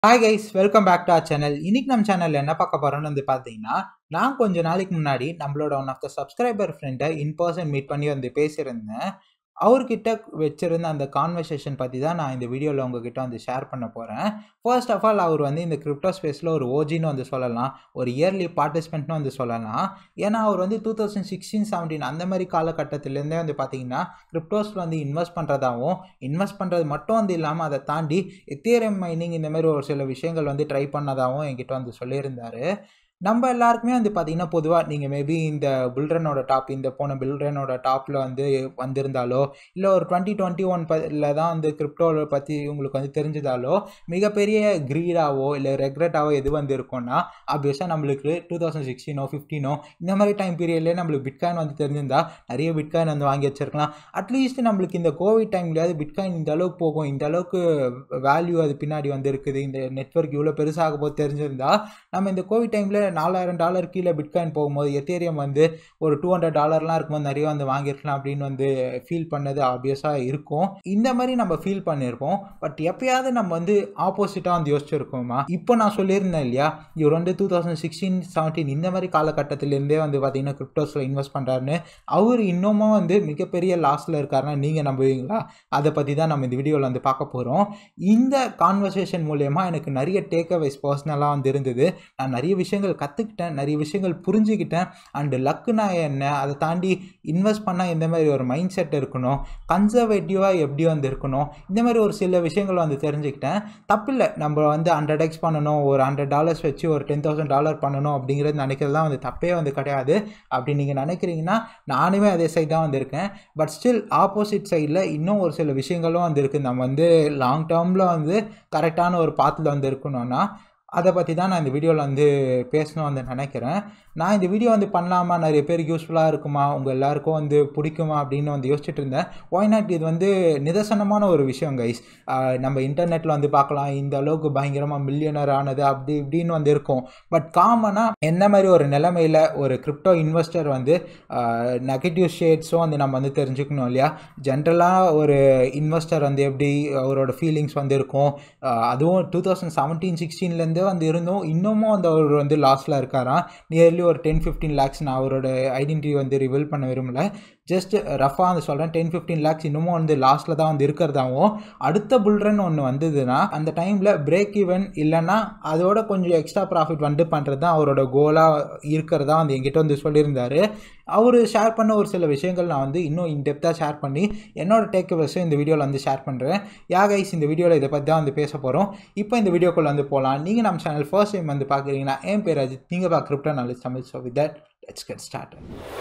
hi guys welcome back to our channel இன்னைக்கு நம்ம சேனலில் என்ன பார்க்க போகிறோம்னு வந்து பார்த்தீங்கன்னா நான் கொஞ்ச நாளைக்கு முன்னாடி நம்மளோட ஒன் ஆஃப் த சப்ஸ்கிரைபர் ஃப்ரெண்டை இன் பர்சன் மீட் பண்ணி வந்து பேசியிருந்தேன் அவர்கிட்ட வச்சிருந்த அந்த கான்வர்சேஷன் பற்றி தான் நான் இந்த வீடியோவில் உங்ககிட்ட வந்து ஷேர் பண்ண போகிறேன் ஃபர்ஸ்ட் ஆஃப் ஆல் அவர் வந்து இந்த கிரிப்டோ ஸ்பேஸில் ஒரு ஓஜின்னு வந்து சொல்லலாம் ஒரு இயர்லி பார்ட்டிசிபெண்ட்னு வந்து சொல்லலாம் ஏன்னா அவர் வந்து டூ தௌசண்ட் சிக்ஸ்டீன் செவன்டீன் அந்த மாதிரி காலகட்டத்திலேருந்தே வந்து பார்த்தீங்கன்னா கிரிப்டோஸில் வந்து இன்வெஸ்ட் பண்ணுறதாகவும் இன்வெஸ்ட் பண்ணுறது மட்டும் வந்து இல்லாமல் அதை தாண்டி எத்தேரியம் மைனிங் இந்த மாதிரி ஒரு சில விஷயங்கள் வந்து ட்ரை பண்ணதாகவும் என்கிட்ட வந்து சொல்லியிருந்தார் நம்ம எல்லாருக்குமே வந்து பார்த்தீங்கன்னா பொதுவாக நீங்கள் மேபி இந்த பில்ட்ரனோட டாப் இந்த போன பில்ட்ரனோட டாப்பில் வந்து வந்திருந்தாலோ இல்லை ஒரு டுவெண்ட்டி டுவெண்ட்டி ஒன் பல தான் வந்து கிரிப்டோவை பற்றி உங்களுக்கு வந்து தெரிஞ்சதாலோ மிகப்பெரிய க்ரீடாவோ இல்லை ரெக்ரெட்டாவோ எது வந்து இருக்கும்னா ஆப்வியஸாக நம்மளுக்கு டூ தௌசண்ட் சிக்ஸ்டீனோ ஃபிஃப்டீனோ இந்த மாதிரி டைம் பீரியட்லேயே நம்மளுக்கு பிட்காயின் வந்து தெரிஞ்சிருந்தா நிறைய பிட்காயின் வந்து வாங்கி வச்சிருக்கலாம் அட்லீஸ்ட் நம்மளுக்கு இந்த கோவிட் டைம்லேயாவது பிட்காயின் இந்த அளவுக்கு போகும் இந்த அளவுக்கு வேல்யூ அது பின்னாடி வந்து இருக்குது இந்த நெட்ஒர்க் இவ்வளோ பெருசாக போது தெரிஞ்சிருந்தா நம்ம இந்த கோவிட் டைமில் நாலாயிரம் டாலர் கீழே பிட்காயின் போகும்போது எத்தேரியம் வந்து ஒரு டூ ஹண்ட்ரட் டாலர்லாம் இருக்கும்போது நிறைய வந்து வாங்கியிருக்கலாம் அப்படின்னு வந்து ஃபீல் பண்ணது ஆப்வியஸாக இருக்கும் இந்த மாதிரி நம்ம ஃபீல் பண்ணியிருப்போம் பட் எப்பயாவது நம்ம வந்து ஆப்போசிட்டாக வந்து யோசிச்சிருக்கோமா இப்போ நான் சொல்லியிருந்தேன் இல்லையா இவர் வந்து டூ தௌசண்ட் சிக்ஸ்டீன் செவன்டீன் இந்த மாதிரி காலகட்டத்திலேருந்தே வந்து பார்த்தீங்கன்னா கிரிப்டோஸில் இன்வெஸ்ட் பண்ணுறாருன்னு அவர் இன்னமும் வந்து மிகப்பெரிய லாஸில் இருக்காருன்னா நீங்கள் நம்புவீங்களா அதை பற்றி தான் நம்ம இந்த வீடியோவில் வந்து பார்க்க போகிறோம் இந்த கான்வர்சேஷன் மூலயமா எனக்கு நிறைய டேக் அவேஸ் பர்சனலாக வந்து இருந்தது நான் நிறைய விஷயங்கள் கற்றுக்கிட்டேன் நிறைய விஷயங்கள் புரிஞ்சுக்கிட்டேன் அண்டு லக்குனா என்ன அதை தாண்டி இன்வெஸ்ட் பண்ணால் எந்த மாதிரி ஒரு மைண்ட் செட் இருக்கணும் கன்சர்வேட்டிவாக எப்படி வந்து இருக்கணும் இந்த மாதிரி ஒரு சில விஷயங்கள் வந்து தெரிஞ்சுக்கிட்டேன் தப்பில்லை நம்ம வந்து ஹண்ட்ரட் எக்ஸ் பண்ணணும் ஒரு ஹண்ட்ரட் டாலர்ஸ் வச்சு ஒரு டென் தௌசண்ட் டாலர் பண்ணணும் அப்படிங்கிறது நினைக்கிறது தான் வந்து தப்பே வந்து கிடையாது அப்படி நீங்கள் நினைக்கிறீங்கன்னா நானுமே அதே சைடு தான் வந்திருக்கேன் பட் ஸ்டில் ஆப்போசிட் சைடில் இன்னும் ஒரு சில விஷயங்களும் வந்து இருக்குது நம்ம வந்து லாங் டேர்மில் வந்து கரெக்டான ஒரு பாத்தில் வந்து இருக்கணும்னா அதை பற்றி தான் நான் இந்த வீடியோவில் வந்து பேசணும் வந்து நினைக்கிறேன் நான் இந்த வீடியோ வந்து பண்ணலாமா நிறைய பேருக்கு யூஸ்ஃபுல்லாக இருக்குமா உங்கள் எல்லாருக்கும் வந்து பிடிக்குமா அப்படின்னு வந்து யோசிச்சுட்டு இருந்தேன் ஒய் நாட் இது வந்து நிதர்சனமான ஒரு விஷயம் கைஸ் நம்ம இன்டர்நெட்டில் வந்து பார்க்கலாம் இந்த அளவுக்கு பயங்கரமாக மில்லியனர் ஆனது அப்படி இப்படின்னு வந்து இருக்கும் பட் காமனாக என்ன மாதிரி ஒரு நிலைமையில் ஒரு கிரிப்டோ இன்வெஸ்டர் வந்து நெகட்டிவ் ஷேட்ஸும் வந்து நம்ம வந்து தெரிஞ்சுக்கணும் இல்லையா ஜென்ரலாக ஒரு இன்வெஸ்டர் வந்து எப்படி அவரோட ஃபீலிங்ஸ் வந்து இருக்கும் அதுவும் டூ தௌசண்ட் செவன்டீன் சிக்ஸ்டீன்லேருந்து வந்து இருந்தும் இன்னமும் அந்த அவர் வந்து லாஸில் இருக்காராம் நியர்லி ஒரு டென் ஃபிஃப்டீன் லேக்ஸ் நான் அவரோட ஐடென்டிட்டி வந்து ரிவீல் பண்ண விரும்பல ஜஸ்ட் ரஃபாக வந்து சொல்கிறேன் டென் ஃபிஃப்டீன் லேக்ஸ் இன்னமும் வந்து லாஸ்ட்டில் தான் வந்து இருக்கிறதாவும் அடுத்த புல்ரன் ஒன்று வந்ததுன்னா அந்த டைமில் பிரேக் ஈவன் இல்லைன்னா அதோட கொஞ்சம் எக்ஸ்ட்ரா ப்ராஃபிட் வந்து பண்ணுறது தான் அவரோட கோலாக இருக்கிறதா வந்து எங்கிட்ட வந்து சொல்லியிருந்தார் அவர் ஷேர் பண்ண ஒரு சில விஷயங்கள் நான் வந்து இன்னும் இன்டெப்த்தாக ஷேர் பண்ணி என்னோட டேக் அவேஸும் இந்த வீடியோவில் வந்து ஷேர் பண்ணுறேன் யா கைஸ் இந்த வீடியோவில் இதை பற்றி தான் வந்து பேச போகிறோம் இப்போ இந்த வீடியோக்குள்ளே வந்து போகலாம் நீங்கள் நம்ம சேனல் ஃபர்ஸ்ட் டைம் வந்து பார்க்குறீங்கன்னா என் பேர் அஜித் நீங்கள் பார்க்க crypto knowledge Tamil so with that let's get start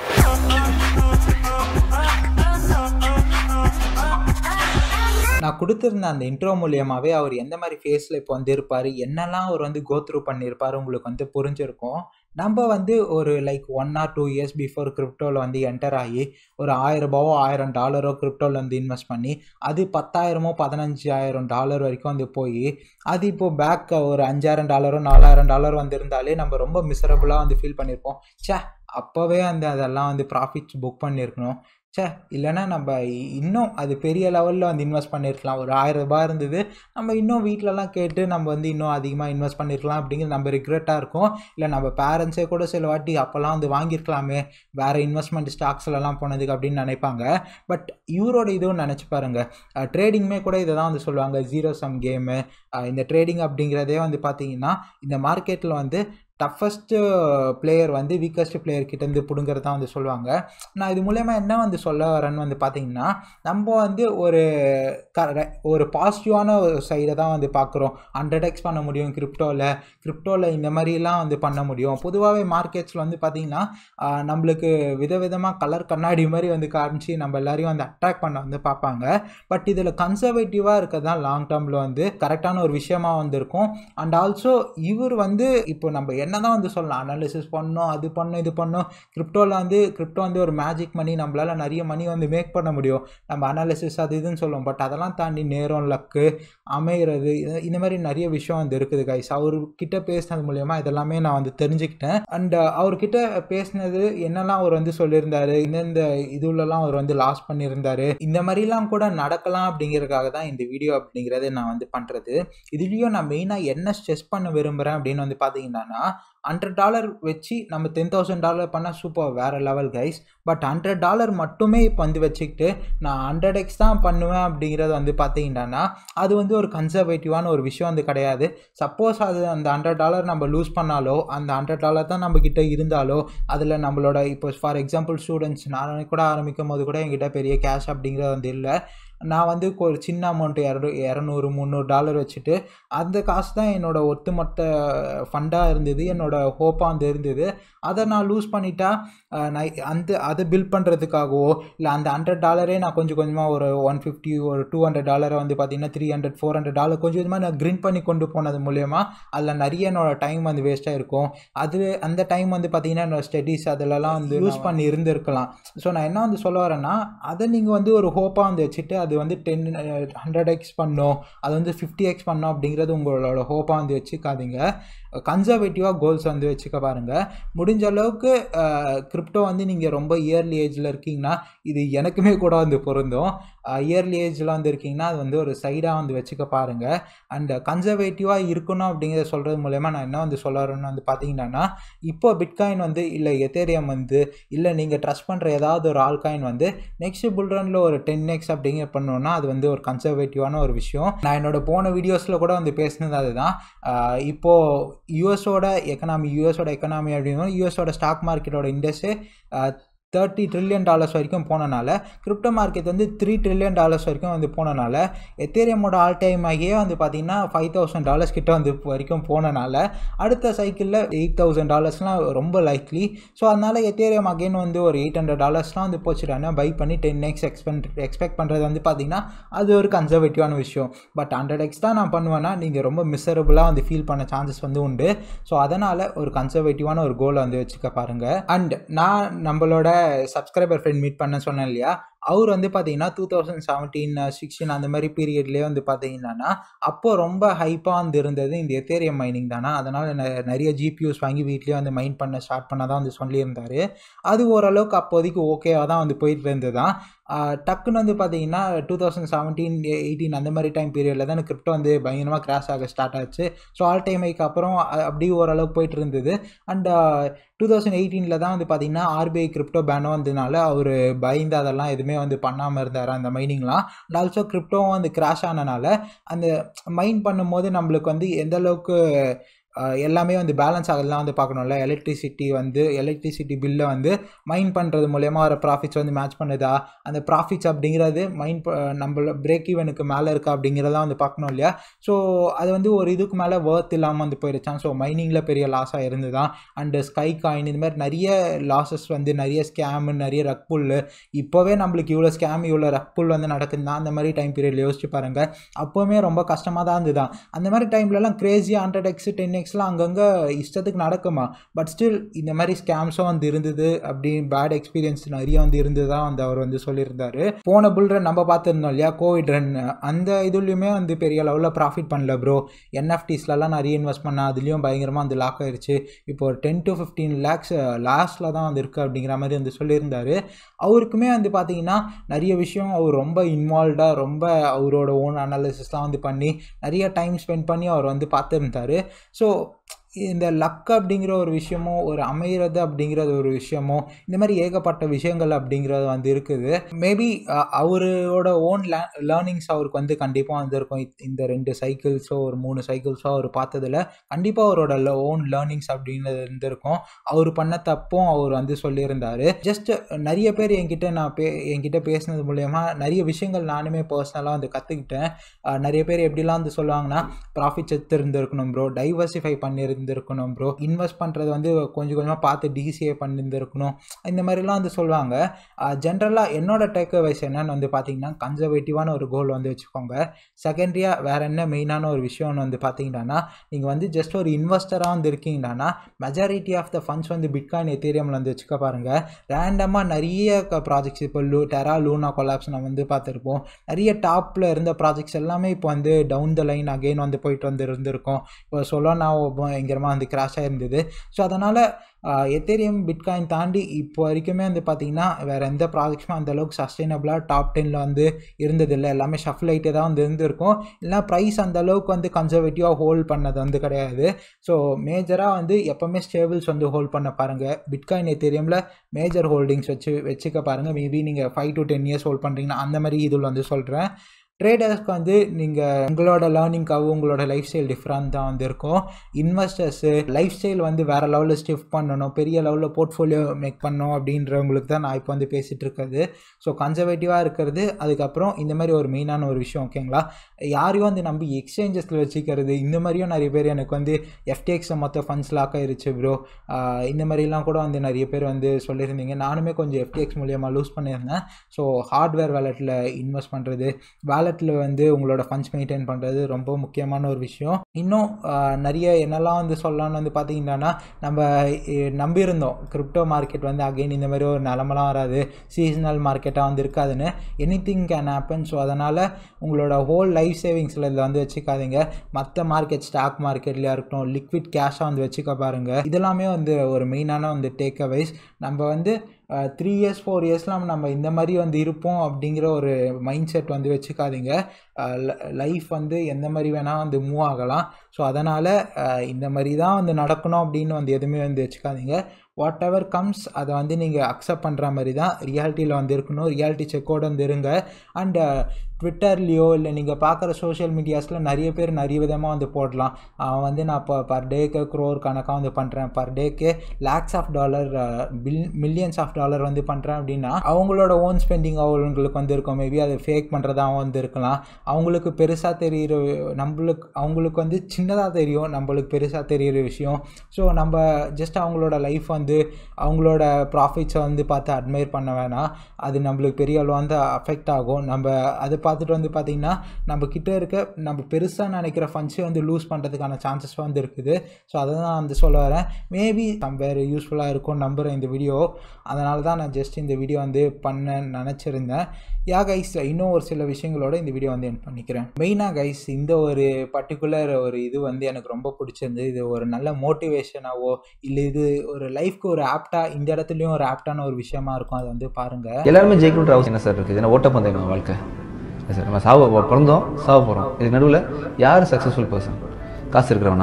நான் கொடுத்துருந்த அந்த இன்ட்ரோ மூலியமாகவே அவர் எந்த மாதிரி ஃபேஸில் இப்போ வந்து இருப்பார் என்னெல்லாம் அவர் வந்து கோ த்ரூ பண்ணியிருப்பார் உங்களுக்கு வந்து புரிஞ்சிருக்கும் நம்ம வந்து ஒரு like one or two years before கிரிப்டோவில் வந்து என்டர் ஆகி ஒரு ஆயிரரூபாவோ ஆயிரம் டாலரோ கிரிப்டோவில் வந்து இன்வெஸ்ட் பண்ணி அது பத்தாயிரமோ பதினஞ்சாயிரம் டாலர் வரைக்கும் வந்து போய் அது இப்போது பேக் ஒரு அஞ்சாயிரம் டாலரோ நாலாயிரம் டாலர் வந்து இருந்தாலே நம்ம ரொம்ப மிசரபுளாக வந்து ஃபீல் பண்ணியிருப்போம் சே அப்போவே அந்த அதெல்லாம் வந்து ப்ராஃபிட்ஸ் புக் பண்ணியிருக்கணும் சே இல்லைன்னா நம்ம இன்னும் அது பெரிய லெவலில் வந்து இன்வெஸ்ட் பண்ணியிருக்கலாம் ஒரு ஆயிரம் ரூபாய் இருந்தது நம்ம இன்னும் வீட்டிலலாம் கேட்டு நம்ம வந்து இன்னும் அதிகமாக இன்வெஸ்ட் பண்ணியிருக்கலாம் அப்படிங்கிறது நம்ம ரிக்ரெட்டாக இருக்கும் இல்லை நம்ம பேரண்ட்ஸே கூட சில வாட்டி அப்போல்லாம் வந்து வாங்கியிருக்கலாமே வேறு இன்வெஸ்ட்மெண்ட் ஸ்டாக்ஸ்லலாம் போனதுக்கு அப்படின்னு நினைப்பாங்க பட் இவரோட இதுவும் நினச்சி பாருங்கள் ட்ரேடிங்குமே கூட இதை தான் வந்து சொல்லுவாங்க ஜீரோ சம் கேமு இந்த ட்ரேடிங் அப்படிங்கிறதே வந்து பார்த்திங்கன்னா இந்த மார்க்கெட்டில் வந்து டஃபஸ்ட்டு பிளேயர் வந்து வீக்கஸ்ட் பிளேயர் கிட்டேருந்து பிடுங்கிறது தான் வந்து சொல்லுவாங்க நான் இது மூலயமா என்ன வந்து சொல்ல வரேன்னு வந்து பார்த்திங்கன்னா நம்ம வந்து ஒரு க ஒரு பாசிட்டிவான ஒரு சைடை தான் வந்து பார்க்குறோம் ஹண்ட்ரட் எக்ஸ் பண்ண முடியும் கிரிப்டோவில் கிரிப்டோவில் இந்த மாதிரிலாம் வந்து பண்ண முடியும் பொதுவாகவே மார்க்கெட்ஸில் வந்து பார்த்திங்கன்னா நம்மளுக்கு விதவிதமாக கலர் கண்ணாடி மாதிரி வந்து காமிச்சு நம்ம எல்லாரையும் வந்து அட்ராக்ட் பண்ண வந்து பார்ப்பாங்க பட் இதில் கன்சர்வேட்டிவாக இருக்க தான் லாங் டேர்மில் வந்து கரெக்டான ஒரு விஷயமா வந்திருக்கும் அண்ட் ஆல்சோ இவர் வந்து இப்போ நம்ம என்ன என்னதான் வந்து சொல்லலாம் அனாலிசிஸ் பண்ணோம் அது பண்ணோம் இது பண்ணோம் கிரிப்டோவில் வந்து கிரிப்டோ வந்து ஒரு மேஜிக் மணி நம்மளால நிறைய மணி வந்து மேக் பண்ண முடியும் நம்ம அனாலிசிஸ் அது இதுன்னு சொல்லுவோம் பட் அதெல்லாம் தாண்டி நேரம் லக்கு அமைகிறது இது- இந்த மாதிரி நிறைய விஷயம் வந்து இருக்குது கைஸ் அவர்கிட்ட பேசினது மூலயமா இதெல்லாமே நான் வந்து தெரிஞ்சுக்கிட்டேன் அண்ட் அவர்கிட்ட பேசினது என்னெல்லாம் அவர் வந்து சொல்லியிருந்தாரு இந்தந்த இதுலலாம் அவர் வந்து லாஸ் பண்ணியிருந்தாரு இந்த மாதிரிலாம் கூட நடக்கலாம் அப்படிங்கிறதுக்காக தான் இந்த வீடியோ அப்படிங்கிறத நான் வந்து பண்ணுறது இதுலேயும் நான் மெயினாக என்ன ஸ்ட்ரெஸ் பண்ண விரும்புகிறேன் அப்படின்னு வந்து பார்த்தீங்கன்னா ஹண்ட்ரட் டாலர் வச்சு நம்ம டென் தௌசண்ட் டாலர் பண்ணால் சூப்பர் வேறு level guys but hundred dollar மட்டுமே இப்போ வந்து வச்சுக்கிட்டு நான் ஹண்ட்ரட் எக்ஸ் தான் பண்ணுவேன் அப்படிங்கிறது வந்து பார்த்தீங்கன்னா அது வந்து ஒரு கன்சர்வேட்டிவான ஒரு விஷயம் வந்து கிடையாது சப்போஸ் அது அந்த ஹண்ட்ரட் டாலர் நம்ம லூஸ் பண்ணாலோ அந்த ஹண்ட்ரட் டாலர் தான் நம்ம கிட்ட இருந்தாலோ அதில் நம்மளோட இப்போ ஃபார் எக்ஸாம்பிள் ஸ்டூடெண்ட்ஸ் நான் கூட ஆரம்பிக்கும் போது கூட என்கிட்ட பெரிய கேஷ் அப்படிங்கிறது வந்து இல்லை நான் வந்து ஒரு சின்ன அமௌண்ட் இரநூ இரநூறு முந்நூறு டாலர் வச்சுட்டு அந்த காசு தான் என்னோட ஒட்டுமொத்த ஃபண்டாக இருந்தது என்னோட ஹோப்பாக வந்து இருந்தது அதை நான் லூஸ் பண்ணிட்டா அஹ், நான் அந்த அதை பில் பண்ணுறதுக்காகவோ இல்லை அந்த ஹண்ட்ரட் டாலரே நான் கொஞ்சம் கொஞ்சமாக ஒரு ஒன் ஃபிஃப்டி ஒரு டூ ஹண்ட்ரட் டாலரை வந்து பார்த்தீங்கன்னா three hundred four hundred dollar கொஞ்சம் கொஞ்சமாக நான் கிரிண்ட் பண்ணி கொண்டு போனது மூலயமா அதில் நிறைய என்னோட டைம் வந்து வேஸ்ட்டாக இருக்கும் அது அந்த டைம் வந்து பார்த்தீங்கன்னா என்னோட ஸ்டடீஸ் அதிலலாம் வந்து யூஸ் பண்ணி இருந்திருக்கலாம் ஸோ நான் என்ன வந்து சொல்ல வரேன்னா அதை நீங்கள் வந்து ஒரு ஹோப்பாக வந்து வச்சுட்டு அது வந்து டென் ஹண்ட்ரட் எக்ஸ் பண்ணோம் அது வந்து ஃபிஃப்டி எக்ஸ் பண்ணோம் அப்படிங்கிறது உங்களோட ஹோப்பாக வந்து வச்சுக்காதீங்க கன்சர்வேட்டிவாக கோல்ஸ் வந்து வச்சுக்க பாருங்கள் முடிஞ்ச அளவுக்கு கிரிப்டோ வந்து நீங்கள் ரொம்ப இயர்லி ஏஜில் இருக்கீங்கன்னா இது எனக்குமே கூட வந்து பொருந்தும் இயர்லி ஏஜில் வந்து இருக்கீங்கன்னா அது வந்து ஒரு சைடாக வந்து வச்சுக்க பாருங்கள் அண்ட் கன்சர்வேட்டிவாக இருக்கணும் அப்படிங்கிறத சொல்கிறது மூலயமா நான் என்ன வந்து சொல்ல வரேன்னு வந்து பார்த்தீங்கன்னா இப்போ பிட்காயின் வந்து இல்லை எத்தேரியம் வந்து இல்லை நீங்கள் ட்ரஸ்ட் பண்ணுற ஏதாவது ஒரு ஆல்காயின் வந்து நெக்ஸ்ட் புல்ரனில் ஒரு டென் எக்ஸ் அப்படிங்கிற பண்ணோன்னா அது வந்து ஒரு கன்சர்வேட்டிவான ஒரு விஷயம் நான் என்னோட போன வீடியோஸில் கூட வந்து பேசினது அதுதான் ஆஹ் இப்போ யூஎஸோட எக்கனாமி யூஎஸோட எக்கனாமி அப்படின்னா யூஎஸோட ஸ்டாக் மார்க்கெட்டோட இண்டஸ்ட்ரி தேர்ட்டி ட்ரில்லியன் டாலர்ஸ் வரைக்கும் போனனால கிரிப்டோ மார்க்கெட் வந்து த்ரீ ட்ரில்லியன் டாலர்ஸ் வரைக்கும் வந்து போனனால எத்தேரியமோட ஆல் டைம் ஆகியே வந்து பார்த்தீங்கன்னா ஃபைவ் தௌசண்ட் டாலர்ஸ் கிட்ட வந்து வரைக்கும் போனனால அடுத்த சைக்கிளில் எயிட் தௌசண்ட் டாலர்ஸ்லாம் ரொம்ப லைக்லி ஸோ அதனால் எத்தேரியம் அகைன் வந்து ஒரு எயிட் ஹண்ட்ரட் டாலர்ஸ்லாம் வந்து போச்சுட்டாங்க பை பண்ணி டென் எக்ஸ் எக்ஸ்பெக்ட் எக்ஸ்பெக்ட் பண்ணுறது வந்து பார்த்தீங்கன்னா அது ஒரு கன்சர்வேட்டிவான விஷயம் பட் ஹண்ட்ரட் எக்ஸ் தான் நான் பண்ணுவேன்னா நீங்கள் ரொம்ப மிசரபுளாக வந்து ஃபீல் பண்ண சான்சஸ் வந்து உண்டு ஸோ அதனால் ஒரு கன்சர்வேட்டிவான ஒரு கோலை வந்து வச்சுக்க பாருங்கள் அண்ட் நான் நம்மளோட சப்ஸ்கிரைபர் ஃப்ரெண்ட் மீட் பண்ண சொன்னேன் இல்லையா அவர் வந்து பார்த்தீங்கன்னா டூ தௌசண்ட் செவன்டீன் சிக்ஸ்டீன் அந்த மாதிரி பீரியட்லேயே வந்து பார்த்தீங்கன்னா அப்போ ரொம்ப ஹைப்பாக வந்து இருந்தது இந்த எத்தேரியம் மைனிங் தானே அதனால் நெ- நிறைய ஜிபியூஸ் வாங்கி வீட்லேயே வந்து மைன் பண்ண ஸ்டார்ட் பண்ண தான் வந்து சொல்லியிருந்தாரு அது ஓரளவுக்கு அப்போதைக்கு ஓகேவாக தான் வந்து போயிட்டு இருந்தது தான் டக்குன்னு வந்து பார்த்தீங்கன்னா டூ தௌசண்ட் செவன்டீன் எயிட்டீன் அந்த மாதிரி டைம் பீரியடில் தான் கிரிப்டோ வந்து பயங்கரமாக கிராஷ் ஆக ஸ்டார்ட் ஆச்சு ஸோ ஆல் டைம் ஐக்கு அப்புறம் அ- அப்படியே ஓரளவுக்கு போயிட்டு இருந்தது அண்ட் டூ தௌசண்ட் எயிட்டீனில் தான் வந்து பார்த்தீங்கன்னா ஆர்பிஐ கிரிப்டோ பேனும் வந்ததுனால அவர் பயந்து அதெல்லாம் எதுவுமே வந்து பண்ணாமல் இருந்தார் அந்த மைனிங்லாம் அண்ட் ஆல்சோ கிரிப்டோவும் வந்து கிராஷ் ஆனனால அந்த மைன் பண்ணும்போது நம்மளுக்கு வந்து எந்த அளவுக்கு அஹ், எல்லாமே வந்து பேலன்ஸ் ஆகுதுலாம் வந்து பார்க்கணும்ல எலக்ட்ரிசிட்டி வந்து எலக்ட்ரிசிட்டி பில்லை வந்து மைன் பண்ணுறது மூலயமா வர ப்ராஃபிட்ஸ் வந்து மேட்ச் பண்ணுதா அந்த ப்ராஃபிட்ஸ் அப்படிங்கிறது மைன் நம்ம பிரேக் ஈவனுக்கு மேலே இருக்கா அப்படிங்கிறதெல்லாம் வந்து பார்க்கணும் இல்லையா ஸோ அது வந்து ஒரு இதுக்கு மேலே ஒர்த் இல்லாமல் வந்து போயிருச்சான் ஸோ மைனிங்கில் பெரிய லாஸாக இருந்துதான் அண்டு ஸ்கை காயின் இந்த மாதிரி நிறைய லாஸஸ் வந்து நிறைய ஸ்கேமு நிறைய ரக் புல்லு இப்போவே நம்மளுக்கு இவ்வளோ ஸ்கேம் இவ்வளோ ரக் புல் வந்து நடக்குதுன்னா அந்த மாதிரி டைம் பீரியடில் யோசிச்சு பாருங்கள் அப்போவுமே ரொம்ப கஷ்டமாக தான் இருந்துதான் அந்த மாதிரி டைம்லலாம் கிரேஸி ஹண்ட்ரட் எக்ஸ் டென் எக்ஸ்லாம் அங்கங்கே இஷ்டத்துக்கு நடக்குமா பட் ஸ்டில் இந்த மாதிரி ஸ்கேம்ஸும் வந்து இருந்தது அப்படி பேட் எக்ஸ்பீரியன்ஸ் நிறைய வந்து இருந்ததா வந்து அவர் வந்து சொல்லியிருந்தாரு போன புல் ரன் நம்ம பார்த்துருந்தோம் இல்லையா கோவிட் ரன் அந்த இதுலேயுமே வந்து பெரிய லெவலில் ப்ராஃபிட் பண்ணல ப்ரோ என்எஃப்டிஸ்லலாம் நிறைய இன்வெஸ்ட் பண்ண அதுலேயும் பயங்கரமாக வந்து லாக் ஆயிருச்சு இப்போ ஒரு டென் டு ஃபிஃப்டீன் லேக்ஸ் லாஸ்ட்டில் தான் வந்து இருக்குது அப்படிங்கிற மாதிரி வந்து சொல்லியிருந்தாரு அவருக்குமே வந்து பார்த்தீங்கன்னா நிறைய விஷயம் அவர் ரொம்ப இன்வால்வ்டாக ரொம்ப அவரோட ஓன் அனாலிசிஸ்லாம் வந்து பண்ணி நிறைய டைம் ஸ்பெண்ட் பண்ணி அவர் வந்து பார்த்துருந்தாரு ஸோ இந்த லக் அப்படிங்கிற ஒரு விஷயமோ ஒரு அமைகிறது அப்படிங்கிறது ஒரு விஷயமோ இந்த மாதிரி ஏகப்பட்ட விஷயங்கள் அப்படிங்கிறது வந்து இருக்குது மேபி அவரோட ஓன் லேர்னிங்ஸ் அவருக்கு வந்து கண்டிப்பாக வந்திருக்கும் இத்- இந்த ரெண்டு சைக்கிள்ஸோ ஒரு மூணு சைக்கிள்ஸோ அவர் பார்த்ததுல கண்டிப்பாக அவரோட ஓன் லேர்னிங்ஸ் அப்படிங்கிறது இருந்திருக்கும் அவர் பண்ண தப்பும் அவர் வந்து சொல்லியிருந்தாரு ஜஸ்ட் நிறைய பேர் என்கிட்ட நான் பே என்கிட்ட பேசினது மூலயமா நிறைய விஷயங்கள் நானுமே பர்சனலாக வந்து கற்றுக்கிட்டேன் நிறைய பேர் எப்படிலாம் வந்து சொல்லுவாங்கன்னா ப்ராஃபிட்ஸ் எடுத்து இருந்திருக்கணும் ப்ரோ டைவர்சிஃபை பண்ணியிருந்தா இருந்திருக்கணும் ப்ரோ இன்வெஸ்ட் பண்ணுறது வந்து கொஞ்சம் கொஞ்சமாக பார்த்து டிசிஏ பண்ணியிருந்திருக்கணும் இந்த மாதிரிலாம் வந்து சொல்லுவாங்க ஜென்ரலாக என்னோட டேக் வைஸ் என்னன்னு வந்து பார்த்தீங்கன்னா கன்சர்வேட்டிவான ஒரு கோல் வந்து வச்சுக்கோங்க செகண்டரியாக வேறு என்ன மெயினான ஒரு விஷயம்னு வந்து பார்த்தீங்கன்னா நீங்கள் வந்து ஜஸ்ட் ஒரு இன்வெஸ்டராக வந்து இருக்கீங்கன்னா மெஜாரிட்டி ஆஃப் த ஃபண்ட்ஸ் வந்து பிட்காயின் எத்தேரியமில் வந்து வச்சுக்க பாருங்கள் ரேண்டமாக நிறைய ப்ராஜெக்ட்ஸ் இப்போ லூ டெரா லூனா கொலாப்ஸ் நம்ம வந்து பார்த்துருப்போம் நிறைய டாப்பில் இருந்த ப்ராஜெக்ட்ஸ் எல்லாமே இப்போ வந்து டவுன் த லைன் அகெயின் வந்து போயிட்டு வந்து இருந்திருக்கோம் இப்போ சொலோனா எங்கிறமா வந்து கிராஷ் ஆயிருந்தது ஸோ அதனால் எத்தேரியம் பிட்காயின் தாண்டி இப்போ வரைக்குமே வந்து பார்த்திங்கன்னா வேறு எந்த ப்ராஜெக்ட்ஸுமே அந்தளவுக்கு சஸ்டைனபிளாக டாப் டெனில் வந்து இருந்ததில்லை எல்லாமே ஷஃபில் ஆகிட்டே தான் வந்து இருந்திருக்கும் இல்லைனா ப்ரைஸ் அந்தளவுக்கு வந்து கன்சர்வேட்டிவாக ஹோல்ட் பண்ணது வந்து கிடையாது ஸோ மேஜராக வந்து எப்போவுமே ஸ்டேபிள்ஸ் வந்து ஹோல்ட் பண்ண பாருங்கள் பிட்காயின் எத்தேரியமில் மேஜர் ஹோல்டிங்ஸ் வச்சு வச்சுக்க பாருங்கள் மேபி நீங்கள் five to ten years hold பண்ணுறீங்கன்னா அந்த மாதிரி இதில் வந்து சொல்கிறேன் ட்ரேடர்ஸ்க்கு வந்து நீங்கள் உங்களோட லேர்னிங்காகவும் உங்களோட லைஃப் ஸ்டைல் டிஃப்ரெண்ட் தான் வந்து இருக்கும் இன்வெஸ்டர்ஸு லைஃப் ஸ்டைல் வந்து வேறு லெவலில் ஷிஃப்ட் பண்ணணும் பெரிய லெவலில் போர்ட்ஃபோலியோ மேக் பண்ணணும் அப்படின்றவங்களுக்கு தான் நான் இப்போ வந்து பேசிகிட்டு இருக்கிறது ஸோ கன்சர்வேட்டிவாக இருக்கிறது அதுக்கப்புறம் இந்த மாதிரி ஒரு மெயினான ஒரு விஷயம் ஓகேங்களா யாரையும் வந்து நம்பி எக்ஸ்சேஞ்சஸில் வச்சுக்கிறது இந்த மாதிரியும் நிறைய பேர் எனக்கு வந்து எஃப்டிஎக்ஸை மொத்த ஃபண்ட்ஸ் லாக் ஆயிருச்சு ப்ரோ இந்த மாதிரிலாம் கூட வந்து நிறைய பேர் வந்து சொல்லியிருந்தீங்க நானுமே கொஞ்சம் எஃப்டிஎக்ஸ் மூலியமாக லூஸ் பண்ணியிருந்தேன் ஸோ ஹார்ட்வேர் வேலெட்டில் இன்வெஸ்ட் பண்ணுறது வேலெட்டில் வந்து உங்களோட ஃபண்ட்ஸ் மெயின்டைன் பண்ணுறது ரொம்ப முக்கியமான ஒரு விஷயம் இன்னும் நிறைய என்னெல்லாம் வந்து சொல்லலாம்னு வந்து பார்த்தீங்கன்னா நம்ம நம்பியிருந்தோம் கிரிப்டோ மார்க்கெட் வந்து அகெயின் இந்த மாதிரி ஒரு நிலமெல்லாம் வராது சீசனல் மார்க்கெட்டாக வந்து இருக்காதுன்னு anything can happen so அதனால் உங்களோட ஹோல் லைஃப் சேவிங்ஸில் இதில் வந்து வச்சுக்காதீங்க மற்ற மார்க்கெட் ஸ்டாக் மார்க்கெட்லையாக இருக்கட்டும் லிக்விட் கேஷாக வந்து வச்சுக்க பாருங்கள் இதெல்லாமே வந்து ஒரு மெயினான வந்து டேக் அவைஸ் நம்ம வந்து த்ரீ இயர்ஸ் ஃபோர் இயர்ஸ்லாம் நம்ம இந்த மாதிரி வந்து இருப்போம் அப்படிங்கிற ஒரு மைண்ட் செட் வந்து வச்சுக்காதீங்க லைஃப் வந்து எந்த மாதிரி வேணால் வந்து மூவ் ஆகலாம் ஸோ அதனால் இந்த மாதிரி தான் வந்து நடக்கணும் அப்படின்னு வந்து எதுவுமே வந்து வச்சுக்காதீங்க வாட் எவர் கம்ஸ் அதை வந்து நீங்கள் அக்செப்ட் பண்ணுற மாதிரி தான் ரியாலிட்டியில் வந்து இருக்கணும் ரியாலிட்டி செக்கோடு வந்து இருங்க அண்ட் ட்விட்டர்லேயோ இல்லை நீங்கள் பார்க்குற சோஷியல் மீடியாஸில் நிறைய பேர் நிறைய விதமாக வந்து போடலாம் அவன் வந்து நான் இப்போ பர் டேக்கு க்ரோர் கணக்காக வந்து பண்ணுறேன் பர் டேக்கு லேக்ஸ் ஆஃப் டாலர் பில் மில்லியன்ஸ் ஆஃப் டாலர் வந்து பண்ணுறேன் அப்படின்னா அவங்களோட ஓன் ஸ்பெண்டிங் அவங்களுக்கு வந்து இருக்கும் மேபி அது ஃபேக் பண்ணுறதாகவும் வந்து இருக்கலாம் அவங்களுக்கு பெருசாக தெரிகிற நம்மளுக்கு அவங்களுக்கு வந்து சின்னதாக தெரியும் நம்மளுக்கு பெருசாக தெரிகிற விஷயம் ஸோ நம்ம ஜஸ்ட் அவங்களோட லைஃப் வந்து அவங்களோட ப்ராஃபிட்ஸை வந்து பார்த்து அட்மையர் பண்ண வேணாம் அது நம்மளுக்கு பெரிய அளவு வந்து அஃபெக்ட் ஆகும் நம்ம அது பார்த்துட்டு வந்து பார்த்திங்கன்னா நம்ம கிட்டே இருக்க நம்ம பெருசாக நினைக்கிற ஃபண்ட்ஸே வந்து லூஸ் பண்ணுறதுக்கான சான்சஸ் வந்து இருக்குது ஸோ அதை தான் நான் வந்து சொல்ல வரேன் மேபி நம்ம வேறு யூஸ்ஃபுல்லாக இருக்கும் நம்புகிறேன் இந்த வீடியோ அதனால தான் நான் ஜஸ்ட் இந்த வீடியோ வந்து பண்ண நினச்சிருந்தேன் யா கைஸ் இன்னும் ஒரு சில விஷயங்களோட இந்த வீடியோ வந்து என் பண்ணிக்கிறேன் மெயினாக கைஸ் இந்த ஒரு பர்டிகுலர் ஒரு இது வந்து எனக்கு ரொம்ப பிடிச்சிருந்தது இது ஒரு நல்ல மோட்டிவேஷனாவோ இல்லை இது ஒரு லைஃப்க்கு ஒரு ஆப்டாக இந்த இடத்துலையும் ஒரு ஆப்டான ஒரு விஷயமா இருக்கும் அதை வந்து பாருங்கள் எல்லாருமே ஜெயிக்கணுன்ற அவசியம் என்ன சார் இருக்குது ஏன்னா ஓட்டப்பந்தயம் வாழ்க்கை சார் நம்ம சாவ பிறந்தோம் சாவ போகிறோம் இதுக்கு நடுவில் யார் சக்ஸஸ்ஃபுல் பர்சன் காசு இருக்கிறவனா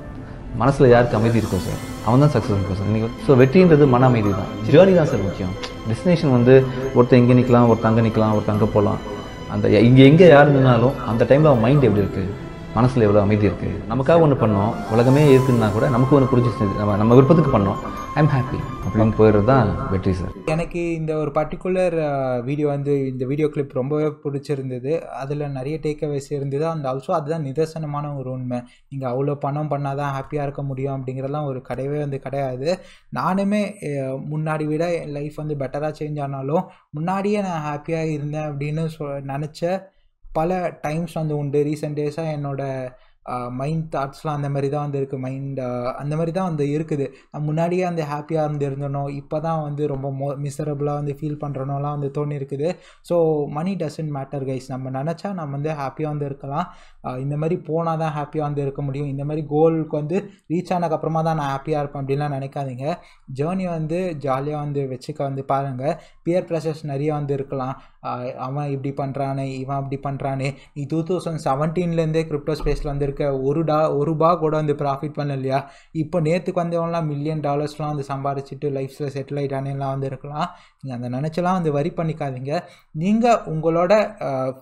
மனசில் யாருக்கு அமைதி இருக்கும் சார் அவன் தான் சக்ஸஸ்ஃபுல் பர்சன் இன்றைக்கி ஸோ வெற்றின்றது மன அமைதி தான் ஜேர்னி தான் சார் முக்கியம் டெஸ்டினேஷன் வந்து ஒருத்தன் இங்கே நிற்கலாம் ஒருத்தன் அங்கே நிற்கலாம் ஒருத்தன் அங்கே போகலாம் அந்த இங்கே எங்கே யார் நின்னாலும் அந்த டைமில் அவன் மைண்ட் எப்படி இருக்குது மனசில் எவ்வளோ அமைதி இருக்குது நமக்காக ஒன்று பண்ணோம் உலகமே இருக்குன்னா கூட நமக்கு ஒன்று பிடிச்சி நம்ம நம்ம விருப்பத்துக்கு பண்ணோம் ஐம் ஹாப்பி அப்படின்னு போயிடுறது தான் வெற்றி சார் எனக்கு இந்த ஒரு பர்டிகுலர் வீடியோ வந்து இந்த வீடியோ கிளிப் ரொம்பவே பிடிச்சிருந்தது அதில் நிறைய டேக் அவேஸ் இருந்தது அந்த ஆல்சோ அதுதான் நிதர்சனமான ஒரு உண்மை நீங்கள் அவ்வளோ பணம் பண்ணால் தான் ஹாப்பியாக இருக்க முடியும் அப்படிங்கிறதெல்லாம் ஒரு கிடையவே வந்து கிடையாது நானுமே முன்னாடி விட என் லைஃப் வந்து பெட்டராக சேஞ்ச் ஆனாலும் முன்னாடியே நான் ஹாப்பியாக இருந்தேன் அப்படின்னு சொ நினச்ச பல டைம்ஸ் வந்து உண்டு ரீசெண்ட் டேஸாக என்னோடய மைண்ட் தாட்ஸ்லாம் அந்த மாதிரி தான் வந்து இருக்குது மைண்ட் அந்த மாதிரி தான் வந்து இருக்குது நான் முன்னாடியே வந்து ஹாப்பியாக இருந்து இருந்தனோ இப்போ தான் வந்து ரொம்ப மோ மிசரபுளாக வந்து ஃபீல் பண்ணுறனோலாம் வந்து தோணி இருக்குது so money doesn't matter guys நம்ம நினச்சா நம்ம வந்து ஹாப்பியாக வந்து இருக்கலாம் இந்த மாதிரி போனால் தான் ஹாப்பியாக வந்து இருக்க முடியும் இந்த மாதிரி கோலுக்கு வந்து ரீச் ஆனதுக்கப்புறமா தான் நான் ஹாப்பியாக இருப்பேன் அப்படின்லாம் நினைக்காதீங்க ஜேர்னி வந்து ஜாலியாக வந்து வச்சுக்க வந்து பாருங்கள் பியர் ப்ரெஷர்ஸ் நிறைய வந்து இருக்கலாம் அவன் இப்படி பண்ணுறானே இவன் அப்படி பண்ணுறானே நீ டூ தௌசண்ட் செவன்டீன்லேருந்தே கிரிப்டோ ஸ்பேஸில் வந்து இருக்க ஒரு டா ஒரு ரூபா கூட வந்து ப்ராஃபிட் பண்ண இல்லையா இப்போ நேற்றுக்கு வந்தவங்களாம் மில்லியன் டாலர்ஸ்லாம் வந்து சம்பாரிச்சிட்டு லைஃப்பில் செட்டில் ஆகிட்டானேலாம் வந்து இருக்கலாம் நீங்கள் அந்த நினச்சலாம் வந்து வரி பண்ணிக்காதீங்க நீங்கள் உங்களோட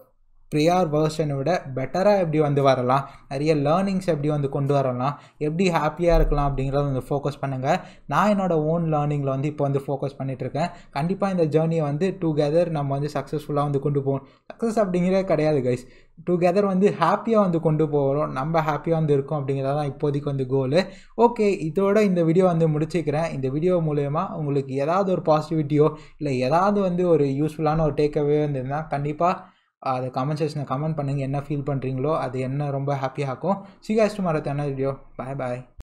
ப்ரியார் வேர்ஷனை விட பெட்டராக எப்படி வந்து வரலாம் நிறைய லேர்னிங்ஸ் எப்படி வந்து கொண்டு வரலாம் எப்படி ஹாப்பியாக இருக்கலாம் அப்படிங்கிறத வந்து ஃபோக்கஸ் பண்ணுங்கள் நான் என்னோடய ஓன் லேர்னிங்கில் வந்து இப்போ வந்து ஃபோக்கஸ் பண்ணிகிட்ருக்கேன் கண்டிப்பாக இந்த ஜேர்னியை வந்து டுகெதர் நம்ம வந்து சக்ஸஸ்ஃபுல்லாக வந்து கொண்டு போகணும் சக்ஸஸ் அப்படிங்கிறதே கிடையாது கைஸ் டுகெதர் வந்து ஹாப்பியாக வந்து கொண்டு போகிறோம் நம்ம ஹாப்பியாக வந்து இருக்கோம் அப்படிங்கிறத தான் இப்போதைக்கு வந்து கோலு ஓகே இதோட இந்த வீடியோ வந்து முடிச்சுக்கிறேன் இந்த வீடியோ மூலயமா உங்களுக்கு ஏதாவது ஒரு பாசிட்டிவிட்டியோ இல்லை ஏதாவது வந்து ஒரு யூஸ்ஃபுல்லான ஒரு டேக்அவே வந்துருந்தால் கண்டிப்பாக அதை கமெண்ட் செக்ஷனில் கமெண்ட் பண்ணுங்கள் என்ன ஃபீல் பண்ணுறீங்களோ அது என்ன ரொம்ப ஹாப்பியாக இருக்கும் சி காஸ்ட் மரத்தான வீடியோ பாய் பாய்